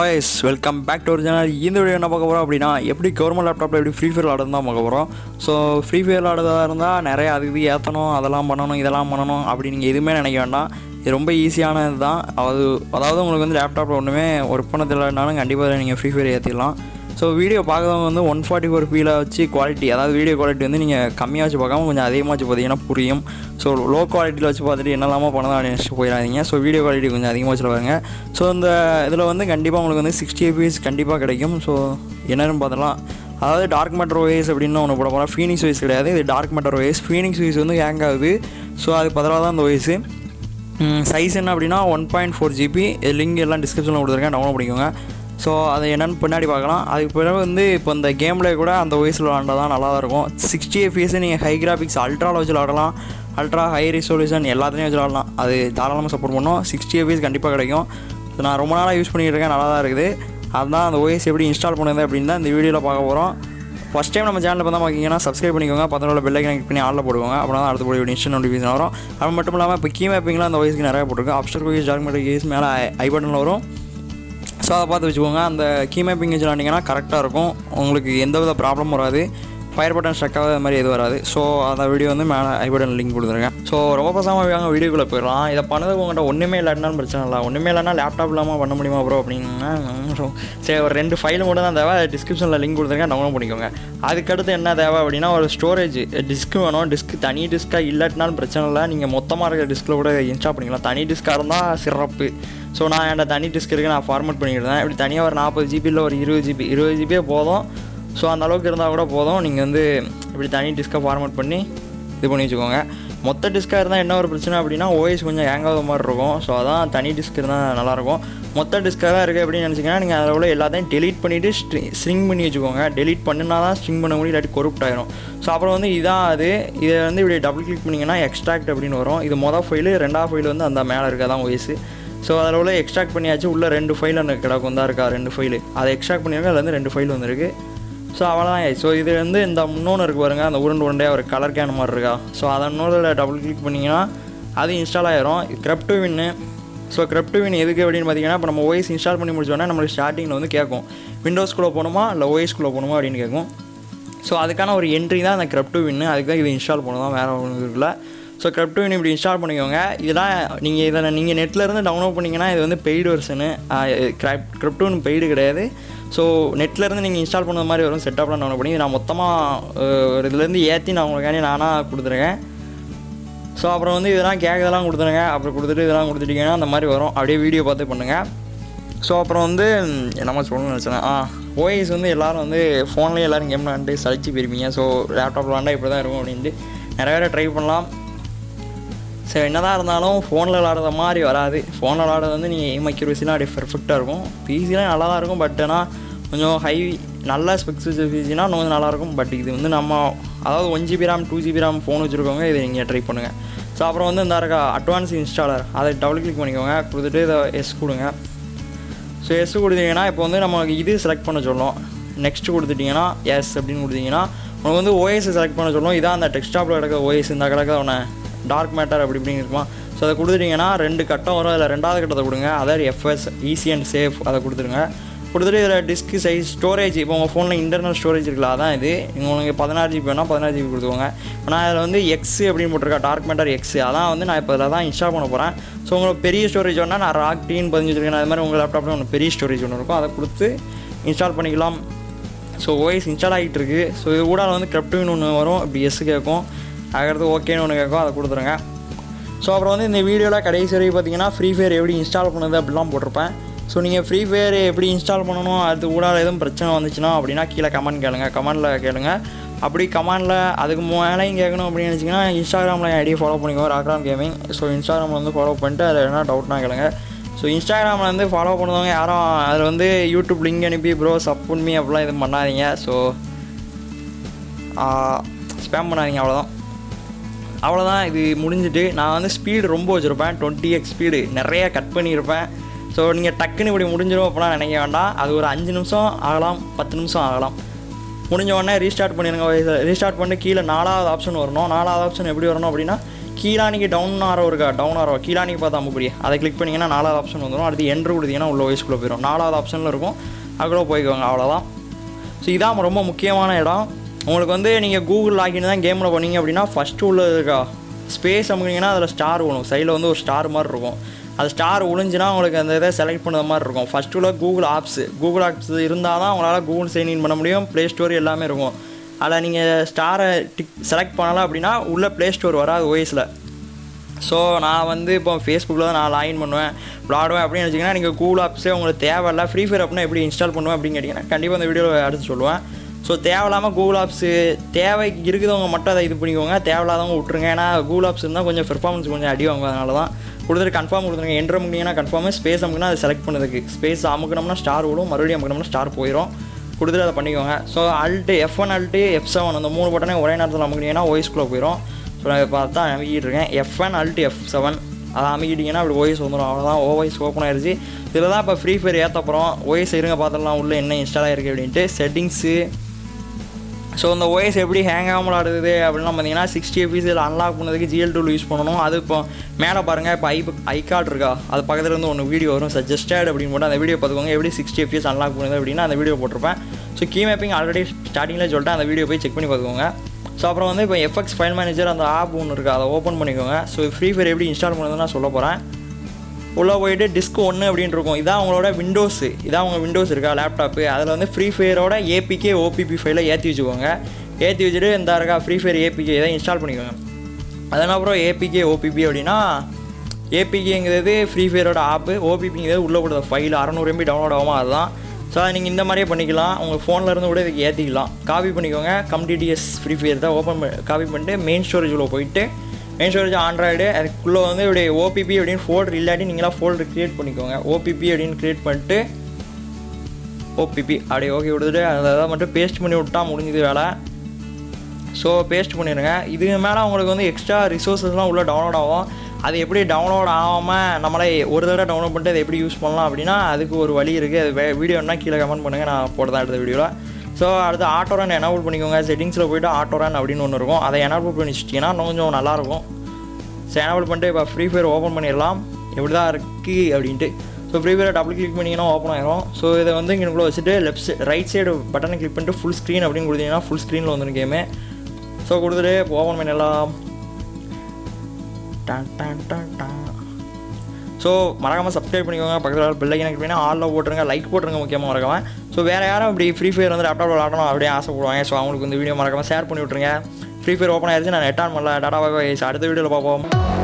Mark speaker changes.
Speaker 1: guys welcome back to ஒரு channel இந்த video என்ன பார்க்க போகிறோம் அப்படின்னா எப்படி கவர்மெண்ட் லேப்டாப்பில் எப்படி ஃப்ரீ ஃபயர் ஆடுறது தான் பார்க்க போகிறோம் ஸோ ஃப்ரீ ஃபயர் ஆடுறதா இருந்தால் நிறைய அது இது ஏற்றணும் அதெல்லாம் பண்ணணும் இதெல்லாம் பண்ணணும் அப்படி நீங்கள் எதுவுமே நினைக்க வேண்டாம் இது ரொம்ப ஈஸியானது தான் அது அதாவது உங்களுக்கு வந்து லேப்டாப்பில் ஒன்றுமே ஒர்க் பண்ண தெரியலனாலும் கண்டிப்பாக நீங்கள் ஃப்ரீ ஃபயர் ஏற்றிடலாம் ஸோ வீடியோ பார்க்குறவங்க வந்து ஒன் ஃபார்ட்டி ஃபோர் பியில் வச்சு குவாலிட்டி அதாவது வீடியோ குவாலிட்டி வந்து நீங்கள் கம்மியாக வச்சு பார்க்காம கொஞ்சம் அதிகமாக வச்சு பார்த்தீங்கன்னா புரியும் ஸோ லோ குவாலிட்டியில் வச்சு பார்த்துட்டு என்னெல்லாமோ பண்ணதான் நினச்சிட்டு போயிடாதீங்க ஸோ வீடியோ குவாலிட்டி கொஞ்சம் அதிகமாக வச்சு பாருங்க ஸோ இந்த இதில் வந்து கண்டிப்பாக உங்களுக்கு வந்து சிக்ஸ்டி எபிஎஸ் கண்டிப்பாக கிடைக்கும் ஸோ என்னென்னு பார்த்தலாம் அதாவது டார்க் மேட்டர் ஓஎஸ் அப்படின்னு ஒன்று போட போகிறோம் ஃபீனிக்ஸ் ஓஎஸ் கிடையாது இது dark matter OS Phoenix OS வந்து ஹேங் ஆகுது ஸோ அது பதிலாக தான் அந்த ஓஎஸு சைஸ் என்ன அப்படின்னா one point four GB link எல்லாம் டிஸ்கிரிப்ஷனில் கொடுத்துருக்கேன் டவுன்லோட் பண்ணிக்கோங்க ஸோ அது என்னென்னு பின்னாடி பார்க்கலாம் அதுக்கு பிறகு வந்து இப்போ இந்த கேமில் கூட அந்த வயசில் விளாண்டா தான் நல்லா தான் இருக்கும் சிக்ஸ்டி எஃபிஎஸ் நீங்கள் ஹை கிராஃபிக்ஸ் அல்ட்ராவில் வச்சு விளாடலாம் அல்ட்ரா ஹை ரிசொல்யூஷன் எல்லாத்துலேயும் வச்சு விளாடலாம் அது தாராளமாக சப்போர்ட் பண்ணும் சிக்ஸ்டி எஃபிஎஸ் கண்டிப்பாக கிடைக்கும் ஸோ நான் ரொம்ப நாளாக யூஸ் பண்ணிகிட்டு இருக்கேன் நல்லா தான் இருக்குது அதுதான் அந்த ஓஎஸ் எப்படி இன்ஸ்டால் பண்ணுறது அப்படின்னு தான் இந்த வீடியோவில் பார்க்க போகிறோம் ஃபஸ்ட் டைம் நம்ம சேனலில் பார்த்தா பார்க்கிங்கன்னா சப்ஸ்கிரைப் பண்ணிக்கோங்க பத்தனோட பெல் கனெக்ட் பண்ணி ஆளில் போடுவாங்க அப்படின்னா தான் அடுத்த போய் இன்ஸ்டன்ட் நோட்டிஃபிகேஷன் வரும் அது மட்டும் இல்லாமல் இப்போ கீ மேப்பிங்லாம் அந்த வயசுக்கு நிறைய போட்டிருக்கு அப்சர் கோயிஸ் டாக்குமெண்ட் கேஸ் மேலே ஐ பட்டனில் வரும் ஸோ அதை பார்த்து வச்சுக்கோங்க அந்த கீ மேப்பிங் வச்சு விளாண்டிங்கன்னா கரெக்டாக இருக்கும் உங்களுக்கு எந்த வித ப்ராப்ளமும் வராது ஃபயர் பட்டன் ஸ்ட்ரக் ஆகாத மாதிரி எதுவும் வராது ஸோ அந்த வீடியோ வந்து மேலே ஐ பட்டன் லிங்க் கொடுத்துருக்கேன் ஸோ ரொம்ப பசமாக வாங்க வீடியோக்குள்ளே போயிடலாம் இதை பண்ணது உங்கள்கிட்ட ஒன்றுமே இல்லாட்டினாலும் பிரச்சனை இல்லை ஒன்றுமே இல்லைனா லேப்டாப் இல்லாமல் பண்ண முடியுமா ப்ரோ அப்படின்னா ம், சரி ஒரு ரெண்டு ஃபைல் மட்டும் தான் தேவை டிஸ்கிரிப்ஷனில் லிங்க் கொடுத்துருக்கேன் டவுன்லோட் பண்ணிக்கோங்க அதுக்கடுத்து என்ன தேவை அப்படின்னா ஒரு ஸ்டோரேஜ் டிஸ்க் வேணும் டிஸ்க் தனி டிஸ்க்காக இல்லாட்டினாலும் பிரச்சனை இல்லை நீங்கள் மொத்தமாக இருக்கிற டிஸ்கில் கூட இன்ஸ்டால் பண்ணிக்கலாம் தனி டிஸ்க்காக இருந்தால் சிறப்பு ஸோ நான் என்கிட்ட தனி டிஸ்க் இருக்குது நான் ஃபார்மேட் பண்ணிக்கிட்டேன் இப்படி தனியாக ஒரு நாற்பது ஜிபியில் ஒரு இருபது ஜிபி இருபது ஜிபியே போதும் ஸோ அந்த அளவுக்கு இருந்தால் கூட போதும் நீங்கள் வந்து இப்படி தனி டிஸ்க்கை ஃபார்மேட் பண்ணி இது பண்ணி வச்சுக்கோங்க மொத்த டிஸ்க்காக இருந்தால் என்ன ஒரு பிரச்சனை அப்படின்னா ஓஎஸ் கொஞ்சம் ஹேங் ஆகாத மாதிரி இருக்கும் ஸோ அதான் தனி டிஸ்க் இருந்தால் நல்லாயிருக்கும் மொத்த டிஸ்க்காக தான் இருக்குது அப்படின்னு நினச்சிங்கன்னா நீங்கள் அதில் உள்ள எல்லாத்தையும் டெலீட் பண்ணிவிட்டு ஸ்ட்ரிங் பண்ணி வச்சுக்கோங்க டெலீட் பண்ணினா தான் ஸ்ட்ரிங் பண்ண முடியும் இல்லாட்டி கொருப்ட் ஆயிரும் ஸோ அப்புறம் வந்து இதான் அது இதை வந்து இப்படி டபுள் கிளிக் பண்ணிங்கன்னா எக்ஸ்ட்ராக்ட் அப்படின்னு வரும் இது மொதல் ஃபைலு ரெண்டாவது ஃபைல் வந்து அந்த மேலே இருக்கதான் ஓஎஸ் ஸோ அதில் உள்ள எக்ஸ்ட்ராக்ட் பண்ணியாச்சு உள்ள ரெண்டு ஃபைல் அந்த கிடக்கும் தான் இருக்கா ரெண்டு ஃபைலு அதை எக்ஸ்ட்ராக்ட் பண்ணியிருக்கேன் அதில் வந்து ரெண்டு ஃபைல் வந்திருக்கு ஸோ அவ்வளோதான் ஸோ இது வந்து இந்த இன்னொன்று இருக்கு பாருங்க அந்த உருண்டு உருண்டையாக ஒரு கலர் கேன் மாதிரி இருக்கா ஸோ அதை இன்னொரு டபுள் கிளிக் பண்ணிங்கன்னா அது இன்ஸ்டால் ஆயிரும் கிரப்டு வின்னு ஸோ கிரப்டு வின் எதுக்கு அப்படின்னு பார்த்தீங்கன்னா இப்போ நம்ம ஓஎஸ் இன்ஸ்டால் பண்ணி முடிச்சோன்னா நம்மளுக்கு ஸ்டார்டிங்கில் வந்து கேட்கும் விண்டோஸ்குள்ளே போகணுமா இல்லை ஓஎஸ்குள்ளே போகணுமா அப்படின்னு கேட்கும் ஸோ அதுக்கான ஒரு என்ட்ரி தான் அந்த கிரப்டு வின்னு அதுக்கு தான் இது இன்ஸ்டால் பண்ணணும் வேறு ஒன்றும் இருக்குல்ல ஸோ கிரப்டு வின் இப்படி இன்ஸ்டால் பண்ணிக்கோங்க இதெல்லாம் நீங்கள் இதில் நீங்கள் நெட்லேருந்து டவுன்லோட் பண்ணிங்கன்னா இது வந்து பெய்டு வெர்ஷனு கிரப்டு வின் பெய்டு கிடையாது ஸோ நெட்லேருந்து நீங்கள் இன்ஸ்டால் பண்ண மாதிரி வரும் செட்டப்லாம் டவுன்லோட் பண்ணி நான் மொத்தமாக ஒரு இதுலேருந்து ஏற்றி நான் உங்களுக்காண்டி நானாக கொடுத்துருக்கேன் ஸோ அப்புறம் வந்து இதெல்லாம் கேட்கதெல்லாம் கொடுத்துருங்க அப்புறம் கொடுத்துட்டு இதெல்லாம் கொடுத்துட்டீங்கன்னா அந்த மாதிரி வரும் அப்படியே வீடியோ பார்த்து பண்ணுங்கள் ஸோ அப்புறம் வந்து ம், என்னமோ சொல்லணும்னு நினச்சேன் ஆ ஓஎஸ் வந்து எல்லோரும் வந்து ஃபோன்லேயே எல்லோரும் கேம் விளாண்டு சளிச்சு போயிருப்பீங்க ஸோ லேப்டாப் விளாண்டா இப்படி தான் இருக்கும் அப்படின்ட்டு நிறைய பேர் ட்ரை பண்ணலாம் சரி என்னதான் இருந்தாலும் ஃபோனில் விளாடுற மாதிரி வராது ஃபோனில் விளாடுறது வந்து நீங்கள் எய்ம் அக்யூரேசிலாம் அப்படியே பெர்ஃபெக்டாக இருக்கும் பிசிலாம் நல்லா தான் இருக்கும் பட் ஆனால் கொஞ்சம் ஹை நல்ல ஸ்பெக்ஸ் பிசினா இன்னும் கொஞ்சம் நல்லாயிருக்கும் பட் இது வந்து நம்ம அதாவது one GB RAM two GB RAM phone வச்சுருக்கவங்க இதை நீங்கள் ட்ரை பண்ணுங்கள் ஸோ அப்புறம் வந்து இந்த இருக்க அட்வான்ஸ் இன்ஸ்டாலர் அதை டபுள் கிளிக் பண்ணிக்கோங்க கொடுத்துட்டு இதை எஸ் கொடுங்க ஸோ எஸ் கொடுத்தீங்கன்னா இப்போ வந்து நமக்கு இது செலக்ட் பண்ண சொல்லும் நெக்ஸ்ட் கொடுத்துட்டிங்கன்னா எஸ் அப்படின்னு கொடுத்தீங்கன்னா உனக்கு வந்து ஓஎஸ் செலக்ட் பண்ண சொல்லும் இதான் அந்த டெக்ஸ்டாப்பில் கிடக்க ஓஎஸ் இந்த கிடக்க உன டார்க் மேட்டர் அப்படி இப்படின்னு இருக்குமா ஸோ அதை கொடுத்துட்டிங்கன்னா ரெண்டு கட்டம் வரும் அதில் ரெண்டாவது கட்டத்தை கொடுங்க அதாவது எஃப்எஸ் ஈஸி அண்ட் சேஃப் அதை கொடுத்துருங்க கொடுத்துட்டு இதில் டிஸ்க் சைஸ் ஸ்டோரேஜ் இப்போ உங்கள் ஃபோனில் இன்டர்னல் ஸ்டோரேஜ் இருக்குல்ல அதான் இது உங்களுக்கு பதினாறு ஜிபி வேணால் பதினாறு ஜிபி கொடுத்துக்கோங்க இப்போ நான் அதில் வந்து எக்ஸ் அப்படின்னு போட்டிருக்கேன் டார்க் மேட்டர் எக்ஸ் அதான் வந்து நான் இப்போ இதில் தான் இன்ஸ்டால் பண்ண போகிறேன் ஸோ உங்களுக்கு பெரிய ஸ்டோரேஜ் வேணால் நான் ராக் டீன் பதினஞ்சு வச்சிருக்கேன் அது மாதிரி உங்கள் லேப்டாப்பில் ஒன்று பெரிய ஸ்டோரேஜ் ஒன்று இருக்கும் அதை கொடுத்து இன்ஸ்டால் பண்ணிக்கலாம் ஸோ ஓஎஸ் இன்ஸ்டால் ஆகிட்டு இருக்கு ஸோ இது கூட வந்து கிரப்டுன்னு ஒன்று வரும் இப்படி எஸ் கேட்கும் அதுக்கடுத்து ஓகேன்னு ஒன்று கேட்கும் அதை கொடுத்துருங்க ஸோ அப்புறம் வந்து இந்த வீடியோவில் கடைசி வரைக்கும் பார்த்தீங்கன்னா ஃப்ரீ ஃபயர் எப்படி இன்ஸ்டால் பண்ணுது அப்படிலாம் போட்டிருப்பேன் ஸோ நீங்கள் ஃப்ரீ ஃபயர் எப்படி இன்ஸ்டால் பண்ணணும் அது கூட எதுவும் பிரச்சனை வந்துச்சுன்னா அப்படின்னா கீழே கமெண்ட் கேளுங்க கமெண்டில் கேளுங்க அப்படி கமெண்டில் அதுக்கு மேலேயும் கேட்கணும் அப்படின்னு நினச்சிங்கன்னா இன்ஸ்டாகிராமில் என் ஐடியை ஃபாலோ பண்ணிக்கோ ராக்ராம் கேமிங் ஸோ இன்ஸ்டாகிராமில் வந்து ஃபாலோ பண்ணிட்டு அதில் என்ன டவுட்னா கேளுங்க ஸோ இன்ஸ்டாகிராமில் வந்து ஃபாலோ பண்ணுறவங்க யாரும் அதில் வந்து யூடியூப் லிங்க் அனுப்பி ப்ரோ சப் பண்ணி அப்படிலாம் எதுவும் பண்ணாதீங்க ஸோ ஸ்பேம் பண்ணாதீங்க அவ்வளோதான் அவ்வளோதான் இது முடிஞ்சுட்டு நான் வந்து ஸ்பீடு ரொம்ப வச்சுருப்பேன் டுவெண்ட்டி எக்ஸ் ஸ்பீடு நிறைய கட் பண்ணியிருப்பேன் ஸோ நீங்கள் டக்குன்னு இப்படி முடிஞ்சிடும் அப்படிலாம் நினைக்க வேண்டாம் அது ஒரு அஞ்சு நிமிஷம் ஆகலாம் பத்து நிமிஷம் ஆகலாம் முடிஞ்ச உடனே ரீஸ்டார்ட் பண்ணிடுங்க ரீஸ்டார்ட் பண்ணிட்டு கீழே நாலாவது ஆப்ஷன் வரணும் நாலாவது ஆப்ஷன் எப்படி வரணும் அப்படின்னா கீழே கீழானிக்கு டவுன் ஆரோ இருக்கா டவுன் ஆரோ கீழானிக்கு பார்த்தா அம்புக்குடி அதை கிளிக் பண்ணிங்கன்னா நாலாவது ஆப்ஷன் வந்துடும் அடுத்து என்ட்ரு கொடுத்தீங்கன்னா உள்ள வயசுக்குள்ளே போயிடும் நாலாவது ஆப்ஷனில் இருக்கும் அதுக்குள்ளே போய்க்கோங்க அவ்வளோதான் ஸோ இதான் ரொம்ப முக்கியமான இடம் உங்களுக்கு வந்து நீங்கள் கூகுள் லாகின் தான் கேமில் பண்ணீங்க அப்படின்னா ஃபஸ்ட்டு உள்ள இருக்கா ஸ்பேஸ் அமுக்கினீங்கன்னா அதில் ஸ்டார் விழும் சைடில் வந்து ஒரு ஸ்டார் மாதிரி இருக்கும் அது ஸ்டார் விழுந்துச்சுன்னா உங்களுக்கு அந்த இதை செலக்ட் பண்ண மாதிரி இருக்கும் ஃபஸ்ட்டு உள்ள கூகுள் ஆப்ஸ் கூகுள் ஆப்ஸ் இருந்தால் தான் உங்களால் கூகுள் சைன்இன் பண்ண முடியும் ப்ளே ஸ்டோர் எல்லாமே இருக்கும் அதில் நீங்கள் ஸ்டாரை டிக் செலக்ட் பண்ணலாம் அப்படின்னா உள்ள ப்ளே ஸ்டோர் வராது ஓஎஸில் ஸோ நான் வந்து இப்போ ஃபேஸ்புக்கில் தான் நான் லாகின் பண்ணுவேன் விளாடுவேன் அப்படின்னு வச்சிங்கன்னா நீங்கள் கூகுள் ஆப்ஸே உங்களுக்கு தேவையில்ல ஃப்ரீ ஃபயர் அப்படின்னா எப்படி இன்ஸ்டால் பண்ணுவேன் அப்படின்னு கேட்டிங்கன்னா கண்டிப்பாக இந்த வீடியோவில் அடுத்து சொல்லுவேன் ஸோ தேவையில்லாமல் கூகுள் ஆப்ஸு தேவை இருக்குதவங்க மட்டும் அதை இது பண்ணிக்கோங்க தேவையில்லாதவங்க விட்ருங்க ஏன்னா கூகுள் ஆப்ஸ் இருந்தால் கொஞ்சம் பெர்ஃபார்மன்ஸ் கொஞ்சம் அடி வாங்க அதனால தான் கொடுத்துட்டு கன்ஃபார்ம் கொடுத்துருங்க என்ட்ரு அமுக்கினீங்கன்னா கன்ஃபார்ம் ஸ்பேஸ் அமுக்குனா அதை செலக்ட் பண்ணதுக்கு ஸ்பேஸ் அமுக்கணும்னா ஸ்டார் விடும் மறுபடியும் அமுக்கணும்னா ஸ்டார் போயிடும் கொடுத்துட்டு அதை பண்ணிக்கோங்க so alt F one alt F seven அந்த மூணு பட்டனே ஒரே நேரத்தில் அமுக்கினீங்கன்னா ஓய்ஸ்குள்ளே போயிடும் ஸோ நான் பார்த்தா அமைக்கிட்டு இருக்கேன் F one alt F seven அதை அமைக்கிட்டிங்கன்னா அப்படி ஓஎஸ் வந்துடும் அவ்வளோதான் ஓஎஸ் ஓப்பன் ஆயிருச்சு இதில் தான் இப்போ ஃப்ரீ ஃபயர் ஏற்ற போகிறோம் ஓஎஸ் இருங்க பார்த்துடலாம் உள்ளே என்ன இன்ஸ்டால் ஆயிருக்கு அப்படின்ட்டு செட்டிங்ஸு ஸோ இந்த ஓஎஸ் எப்படி ஹேங் ஆகாமல் ஆடுது அப்படின்லாம் பார்த்தீங்கன்னா சிக்ஸ்டி எஃபிஸில் அன்லாக் பண்ணதுக்கு ஜிஎல் டூல் யூஸ் பண்ணணும் அது இப்போ மேலே பாருங்கள் இப்போ ஐ ஐ கார்டு இருக்கா அது பக்கத்தில் இருந்து ஒன்று வீடியோ வரும் சஜஸ்டட் அப்படின்னு போட்டு அந்த வீடியோ பார்த்துக்கோங்க எப்படி சிக்ஸ்டி எஃபிஎஸ் அன்லாக் பண்ணுது அப்படின்னா அந்த வீடியோ போட்டிருப்பேன் ஸோ கீ மேப்பிங் ஆல்ரெடி ஸ்டார்டிங்கில் சொல்லிட்டேன் அந்த வீடியோ போய் செக் பண்ணி பார்த்துக்கோங்க ஸோ அப்புறம் வந்து இப்போ எஃப்எக்ஸ் ஃபைல் மேனேஜர் அந்த ஆப் ஒன்று இருக்குது அதை ஓப்பன் பண்ணிக்கோங்க ஸோ ஃப்ரீ ஃபயர் எப்படி இன்ஸ்டால் பண்ணுறதுன்னு நான் சொல்ல போகிறேன் உள்ளே போயிட்டு டிஸ்க் ஒன்று அப்படின்னு இருக்கும் இதான் உங்களோட விண்டோஸு இதான் உங்கள் விண்டோஸ் இருக்கா லேப்டாப்பு அதில் வந்து ஃப்ரீ ஃபயரோட ஏபிகே ஓபிபி ஃபைலை ஏற்றி வச்சுக்கோங்க ஏற்றி வச்சுட்டு இந்த இருக்கா ஃப்ரீ ஃபயர் ஏபிகே இதை இன்ஸ்டால் பண்ணிக்கோங்க அதனால் அப்புறம் ஏபிகே ஓபிபி அப்படின்னா ஏபிகேங்கிறது ஃப்ரீ ஃபயரோட ஆப்பு ஓபிபிங்கிறது உள்ளே கொடுத்த ஃபைல் அறநூறு எம்பி டவுன்லோட் ஆகும் அதுதான் ஸோ அதை நீங்கள் இந்த மாதிரியே பண்ணிக்கலாம் உங்கள் ஃபோனில் இருந்து கூட இதுக்கு ஏற்றிக்கலாம் காப்பி பண்ணிக்கோங்க கம்டிடிஎஸ் ஃப்ரீ ஃபயர் தான் ஓப்பன் காப்பி பண்ணிட்டு மெயின் ஸ்டோரேஜ் உள்ள போயிட்டு மெயின் ஸ்டோரேஜ் ஆண்ட்ராய்டு அதுக்குள்ளே வந்து இப்படி ஓபிபி அப்படின்னு ஃபோல்டர் இல்லாட்டி நீங்களாம் ஃபோல்டர் க்ரியேட் பண்ணிக்கோங்க ஓபிபி அப்படின்னு க்ரியேட் பண்ணிட்டு ஓபிபி அப்படி ஓகே விடுத்துட்டு அதை மட்டும் பேஸ்ட் பண்ணி விட்டா முடிஞ்சது வேலை ஸோ பேஸ்ட் பண்ணிடுங்க இதுக்கு மேலே உங்களுக்கு வந்து எக்ஸ்ட்ரா ரிசோர்ஸஸ்லாம் உள்ளே டவுன்லோட் ஆகும் அது எப்படி டவுன்லோட் ஆகாமல் நம்மளே ஒரு தடவை டவுன்லோட் பண்ணிட்டு அதை எப்படி யூஸ் பண்ணலாம் அப்படின்னா அதுக்கு ஒரு வழி இருக்குது அது வீடியோனா கீழே கமெண்ட் பண்ணுங்கள் நான் போடுறேன் அடுத்த வீடியோவில் ஸோ அடுத்து ஆட்டோ ரன் எனேபிள் பண்ணிக்கோங்க செட்டிங்ஸில் போய்ட்டு ஆட்டோ ரன் அப்படின்னு ஒன்று இருக்கும் அதை எனேபிள் பண்ணி வச்சிட்டிங்கன்னா இன்னும் கொஞ்சம் நல்லாயிருக்கும் ஸோ எனேபிள் பண்ணிட்டு இப்போ ஃப்ரீ ஃபயர் ஓப்பன் பண்ணிடலாம் எப்படி தான் இருக்குது அப்படின்ட்டு so free fire double click பண்ணிங்கன்னா ஓப்பன் ஆயிரும் ஸோ இதை வந்து இங்கே வச்சுட்டு left right side button click பண்ணிட்டு ஃபுல் ஸ்க்ரீன் அப்படின்னு கொடுத்தீங்கன்னா ஃபுல் ஸ்க்ரீனில் வந்துடும் கேமு ஸோ கொடுத்துட்டு ஓப்பன் பண்ணிடலாம் டான் டான் டான் டான் ஸோ மறக்காமல் சப்ஸ்கிரைப் பண்ணிக்கோங்க பக்கத்தில் பெல் ஐக்கன் பண்ணி ஆலில் போட்டுருங்க லைக் போட்டுருங்க முக்கியமாக மறக்காம ஸோ வேறு யாரும் இப்படி ஃப்ரீ ஃபயர் வந்து லேப்டாப் விளாடணும் அப்படியே ஆசைப்படுவாங்க ஸோ அவங்களுக்கு இந்த வீடியோ மறக்காமல் ஷேர் பண்ணி விட்ருங்க ஃப்ரீ ஃபயர் ஓப்பன் ஆயிருச்சு நான் நெட் ஆன் பண்ணல டாடா பாய் அடுத்த வீடியோவில் பார்ப்போம்